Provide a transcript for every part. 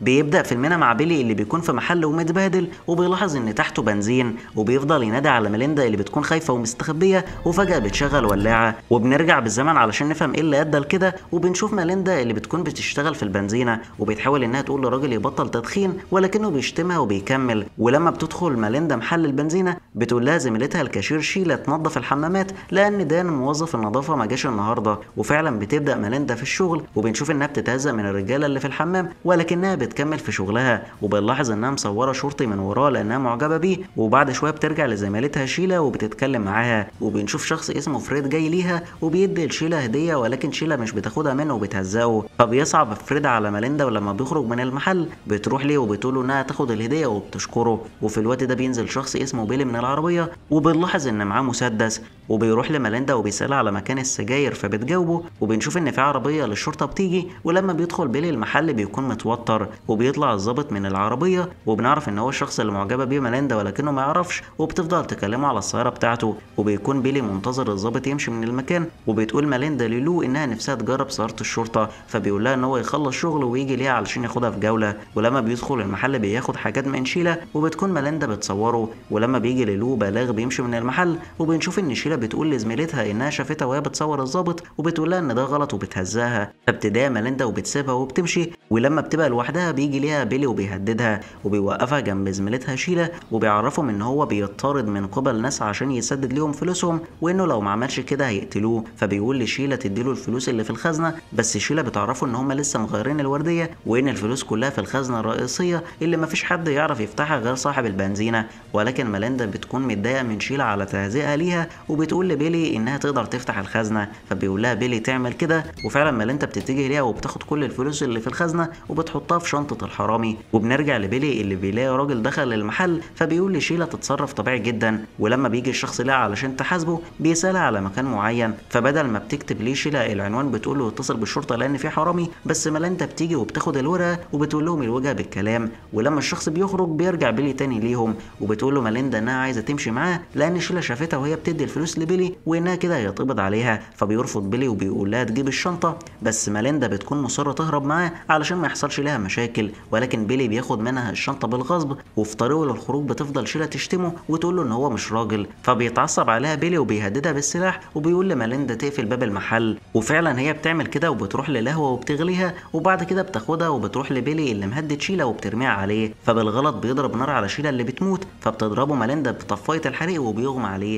بيبدا فيلمنا مع بيلي اللي بيكون في محل ومتبهدل وبيلاحظ ان تحته بنزين وبيفضل ينادي على ميليندا اللي بتكون خايفه ومستخبيه وفجاه بتشغل ولاعه وبنرجع بالزمن علشان نفهم ايه اللي ادى لكده وبنشوف ميليندا اللي بتكون بتشتغل في البنزينه وبتحاول انها تقول لراجل يبطل تدخين ولكنه بيشتمها وبيكمل ولما بتدخل ميليندا محل البنزينه بتقول لها زميلتها الكاشير شيلا تنظف الحمامات لان دان موظف النظافه ما جاش النهارده وفعلا بتبدا ميليندا في الشغل وبنشوف انها بتتهزق من الرجاله اللي في الحمام ولكنها بتكمل في شغلها وبنلاحظ انها مصوره شرطي من وراه لانها معجبه بيه وبعد شويه بترجع لزميلتها شيلا وبتتكلم معاها وبنشوف شخص اسمه فريد جاي ليها وبيدي لشيلا هديه ولكن شيلا مش بتاخدها منه وبتهزقه فبيصعب فريد على ماليندا ولما بيخرج من المحل بتروح ليه وبتقول له انها تاخد الهديه وبتشكره وفي الوقت ده بينزل شخص اسمه بيلي من العربيه وبنلاحظ ان معاه مسدس وبيروح لماليندا وبيسالها على مكان السجاير فبتجاوبه وبنشوف ان في عربيه للشرطه بتيجي ولما بيدخل بيلي المحل بيكون متوتر وبيطلع الظابط من العربيه وبنعرف ان هو الشخص اللي معجبه بيه ماليندا ولكنه ما يعرفش وبتفضل تكلمه على السياره بتاعته وبيكون بيلي منتظر الظابط يمشي من المكان وبتقول ماليندا للو انها نفسها تجرب سياره الشرطه فبيقول لها ان هو يخلص شغله ويجي ليها علشان ياخدها في جوله ولما بيدخل المحل بياخد حاجات من شيلا وبتكون ماليندا بتصوره ولما بيجي للو بلاغ بيمشي من المحل وبنشوف ان شيلا بتقول لزميلتها انها شافتها وهي بتصور الظابط وبتقول لها ان ده غلط وبتهزاها فبتضايق ماليندا وبتسيبها وبتمشي ولما بتبقى لوحدها بيجي ليها بيلي وبيهددها وبيوقفها جنب زميلتها شيلا وبيعرفهم ان هو بيطارد من قبل ناس عشان يسدد ليهم فلوسهم وانه لو ما عملش كده هيقتلوه فبيقول لشيلا تديله الفلوس اللي في الخزنه بس شيلا بتعرفه ان هم لسه مغيرين الورديه وان الفلوس كلها في الخزنه الرئيسيه اللي ما فيش حد يعرف يفتحها غير صاحب البنزينه ولكن ماليندا بتكون متضايقه من شيلا على تهزئها ليها وبتقول لبيلي انها تقدر تفتح الخزنه فبيقول لها بيلي تعمل كده وفعلا ماليندا بتتجه ليها وبتاخد كل الفلوس اللي في الخزنه وبتحطها في شنطه الحرامي وبنرجع لبيلي اللي بيلاقي راجل دخل المحل فبيقول لشيلا تتصرف طبيعي جدا ولما بيجي الشخص لها علشان تحاسبه بيسالها على مكان معين فبدل ما بتكتب ليه شيلا العنوان بتقول له اتصل بالشرطه لان في حرامي بس ماليندا بتيجي وبتاخد الورقه وبتقول لهم الوجهه بالكلام ولما الشخص بيخرج بيرجع بيلي تاني ليهم وبتقول له ماليندا انها عايزه تمشي معاه لان شيلا شافتها وهي بتدي الفلوس لبيلي وانها كده هيتقبض عليها فبيرفض بيلي وبيقول لها تجيب الشنطه بس ماليندا بتكون مصره تهرب معاه علشان ما يحصلش لها مشاكل ولكن بيلي بياخد منها الشنطه بالغصب وفي طريقه للخروج بتفضل شيلا تشتمه وتقول له ان هو مش راجل فبيتعصب عليها بيلي وبيهددها بالسلاح وبيقول لماليندا تقفل باب المحل وفعلا هي بتعمل كده وبتروح للهوه وبتغليها وبعد كده بتاخدها وبتروح لبيلي اللي مهدد شيلا وبترميها عليه فبالغلط بيضرب نار على شيلا اللي بتموت فبتضربه ماليندا بطفايه الحريق وبيغمى عليه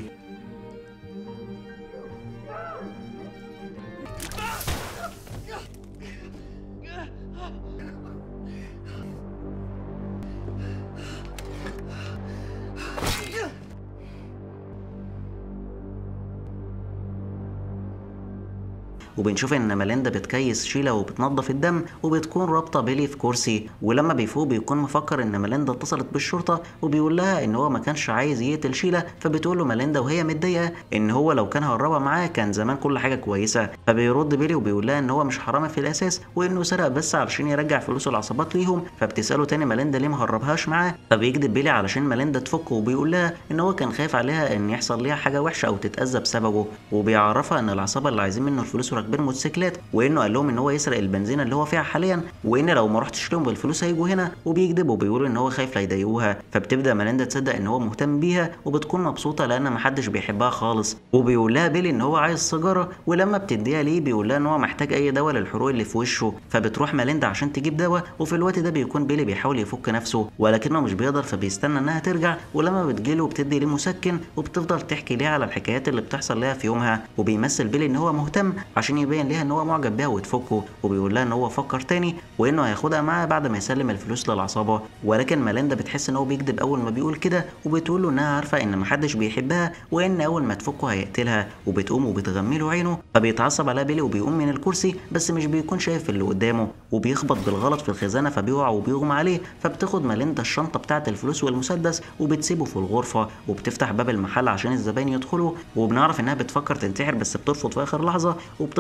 وبنشوف ان ماليندا بتكيس شيلا وبتنظف الدم وبتكون رابطه بيلي في كرسي ولما بيفوق بيكون مفكر ان ماليندا اتصلت بالشرطه وبيقول لها ان هو ما كانش عايز يقتل شيلا فبتقول له ماليندا وهي متضايقه ان هو لو كان هربها معاه كان زمان كل حاجه كويسه فبيرد بيلي وبيقول لها ان هو مش حرامي في الاساس وانه سرق بس علشان يرجع فلوس العصابات ليهم فبتساله تاني ماليندا ليه ما هربهاش معاه فبيكذب بيلي علشان ماليندا تفكه وبيقول لها ان هو كان خايف عليها ان يحصل ليها حاجه وحشه او تتاذى بسببه وبيعرفها ان العصابه اللي عايزين منه الفلوس راكبين موتوسيكلات وانه قال لهم ان هو يسرق البنزينه اللي هو فيها حاليا وان لو ما رحتش لهم بالفلوس هيجوا هنا وبيكذبوا وبيقولوا ان هو خايف لا يضايقوها فبتبدا ماليندا تصدق ان هو مهتم بيها وبتكون مبسوطه لان محدش بيحبها خالص وبيقول لها بيلي ان هو عايز سيجاره ولما بتديها ليه بيقول لها ان هو محتاج اي دواء للحروق اللي في وشه فبتروح ماليندا عشان تجيب دواء وفي الوقت ده بيكون بيلي بيحاول يفك نفسه ولكنه مش بيقدر فبيستنى انها ترجع ولما بتجيله وبتدي ليه مسكن وبتفضل تحكي ليه على الحكايات اللي بتحصل لها في يومها وبيمثل بيلي ان هو مهتم عشان يبين ليها ان هو معجب بيها وتفكه وبيقول لها ان هو فكر تاني وانه هياخدها معاه بعد ما يسلم الفلوس للعصابه ولكن ماليندا بتحس ان هو بيكذب اول ما بيقول كده وبتقول له انها عارفه ان محدش بيحبها وان اول ما تفكه هيقتلها وبتقوم وبتغمي له عينه فبيتعصب على بيلي وبيقوم من الكرسي بس مش بيكون شايف اللي قدامه وبيخبط بالغلط في الخزانه فبيقع وبيغمى عليه فبتاخد ماليندا الشنطه بتاعه الفلوس والمسدس وبتسيبه في الغرفه وبتفتح باب المحل عشان الزباين يدخلوا وبنعرف انها بتفكر تنتحر بس بترفض في اخر لحظه وبتفضل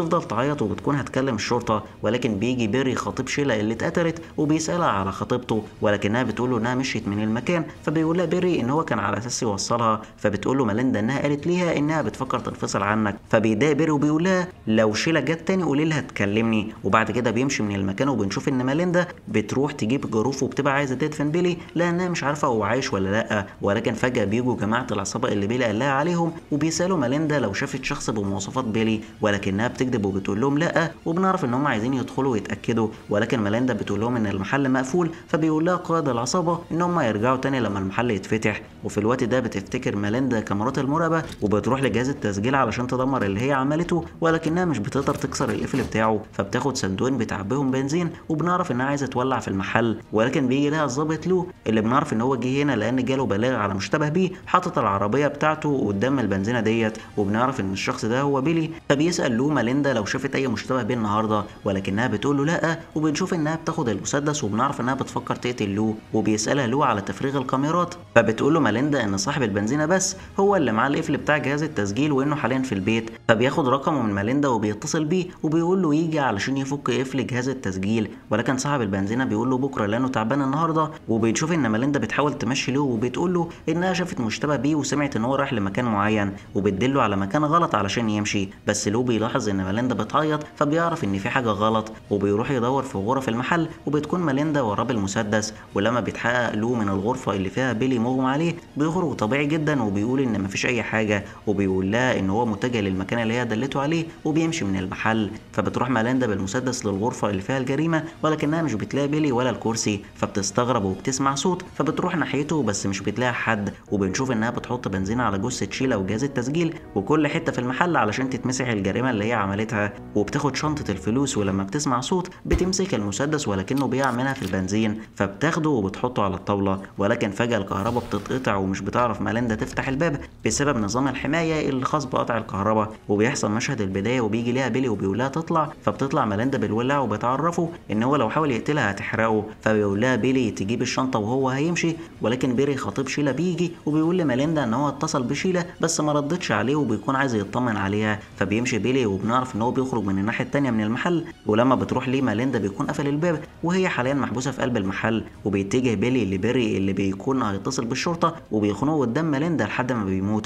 وبتفضل تعيط وبتكون هتكلم الشرطه ولكن بيجي بيري خطيب شيلا اللي اتقتلت وبيسالها على خطيبته ولكنها بتقول له انها مشيت من المكان فبيقول لها بيري ان هو كان على اساس يوصلها فبتقول له ماليندا انها قالت ليها انها بتفكر تنفصل عنك فبيضايق بيري وبيقول لها لو شيلا جت تاني قولي لها تكلمني وبعد كده بيمشي من المكان وبنشوف ان ماليندا بتروح تجيب جروف وبتبقى عايزه تدفن بيلي لانها مش عارفه هو عايش ولا لا ولكن فجاه بيجوا جماعه العصابه اللي بيلي قال لها عليهم وبيسالوا ماليندا لو شافت شخص بمواصفات بيلي ولكنها بتكذب وبتقول لهم لا وبنعرف ان هم عايزين يدخلوا ويتاكدوا ولكن ماليندا بتقول لهم ان المحل مقفول فبيقول لها قائد العصابه ان هم يرجعوا تاني لما المحل يتفتح وفي الوقت ده بتفتكر ماليندا كاميرات المراقبه وبتروح لجهاز التسجيل علشان تدمر اللي هي عملته ولكنها مش بتقدر تكسر القفل بتاعه فبتاخد صندوقين بتعبيهم بنزين وبنعرف انها عايزه تولع في المحل ولكن بيجي لها الظابط لو اللي بنعرف ان هو جه هنا لان جاله بلاغ على مشتبه بيه حاطط العربيه بتاعته قدام البنزينه ديت وبنعرف ان الشخص ده هو بيلي فبيسال لو ماليندا لو شافت اي مشتبه بيه النهارده ولكنها بتقول له لا وبنشوف انها بتاخد المسدس وبنعرف انها بتفكر تقتل لو وبيسالها لو على تفريغ الكاميرات فبتقول له ماليندا ان صاحب البنزينه بس هو اللي معاه القفل بتاع جهاز التسجيل وانه حاليا في البيت فبياخد رقمه من ماليندا وبيتصل بيه وبيقول له يجي علشان يفك قفل جهاز التسجيل ولكن صاحب البنزينه بيقول له بكره لانه تعبان النهارده وبنشوف ان ماليندا بتحاول تمشي له وبتقول له انها شافت مشتبه بيه وسمعت ان هو رايح لمكان معين وبتدله على مكان غلط علشان يمشي بس لو بيلاحظ ان ماليندا بتعيط فبيعرف ان في حاجه غلط وبيروح يدور في غرف المحل وبتكون ماليندا وراه بالمسدس ولما بيتحقق لو من الغرفه اللي فيها بيلي مغمى عليه بيخرج طبيعي جدا وبيقول ان مفيش اي حاجه وبيقول لها ان هو متجه للمكان اللي هي دلته عليه وبيمشي من المحل فبتروح ماليندا بالمسدس للغرفه اللي فيها الجريمه ولكنها مش بتلاقي بيلي ولا الكرسي فبتستغرب وبتسمع صوت فبتروح ناحيته بس مش بتلاقي حد وبنشوف انها بتحط بنزين على جثه شيلا وجهاز التسجيل وكل حته في المحل علشان تتمسح الجريمه اللي هي عملتها وبتاخد شنطه الفلوس ولما بتسمع صوت بتمسك المسدس ولكنه بيقع منها في البنزين فبتاخده وبتحطه على الطاوله ولكن فجاه الكهرباء بتتقطع ومش بتعرف ماليندا تفتح الباب بسبب نظام الحمايه اللي خاص بقطع الكهرباء وبيحصل مشهد البدايه وبيجي ليها بيلي وبيقول لها تطلع فبتطلع ماليندا بالولع وبتعرفه ان هو لو حاول يقتلها هتحرقه فبيقول لها بيلي تجيب الشنطه وهو هيمشي ولكن بيري خطيب شيلا بيجي وبيقول لماليندا ان هو اتصل بشيلا بس ما ردتش عليه وبيكون عايز يطمن عليها فبيمشي بيلي وبنعرف ان هو بيخرج من الناحيه التانيه من المحل ولما بتروح ليه ماليندا بيكون قفل الباب وهي حاليا محبوسه في قلب المحل وبيتجه بيلي لبيري اللي بيكون هيتصل بالشرطه وبيخنقه قدام ماليندا لحد ما بيموت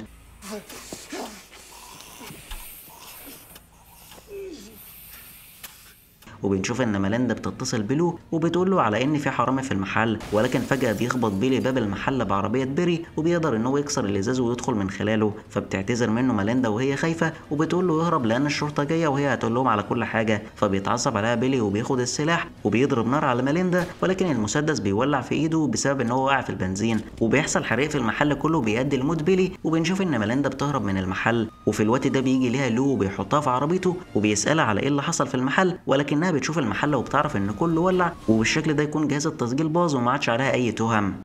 وبنشوف ان ماليندا بتتصل بلو وبتقول له على ان في حرامي في المحل ولكن فجاه بيخبط بيلي باب المحل بعربيه بيري وبيقدر ان هو يكسر الازاز ويدخل من خلاله فبتعتذر منه ماليندا وهي خايفه وبتقول له يهرب لان الشرطه جايه وهي هتقول لهم على كل حاجه فبيتعصب عليها بيلي وبياخد السلاح وبيضرب نار على ماليندا ولكن المسدس بيولع في ايده بسبب ان هو وقع في البنزين وبيحصل حريق في المحل كله بيؤدي لموت بيلي وبنشوف ان ماليندا بتهرب من المحل وفي الوقت ده بيجي ليها لو وبيحطها في عربيته وبيسالها على ايه اللي حصل في المحل ولكنها بتشوف المحل وبتعرف ان كله ولع وبالشكل ده يكون جهاز التسجيل باظ وما عادش عليها اي تهم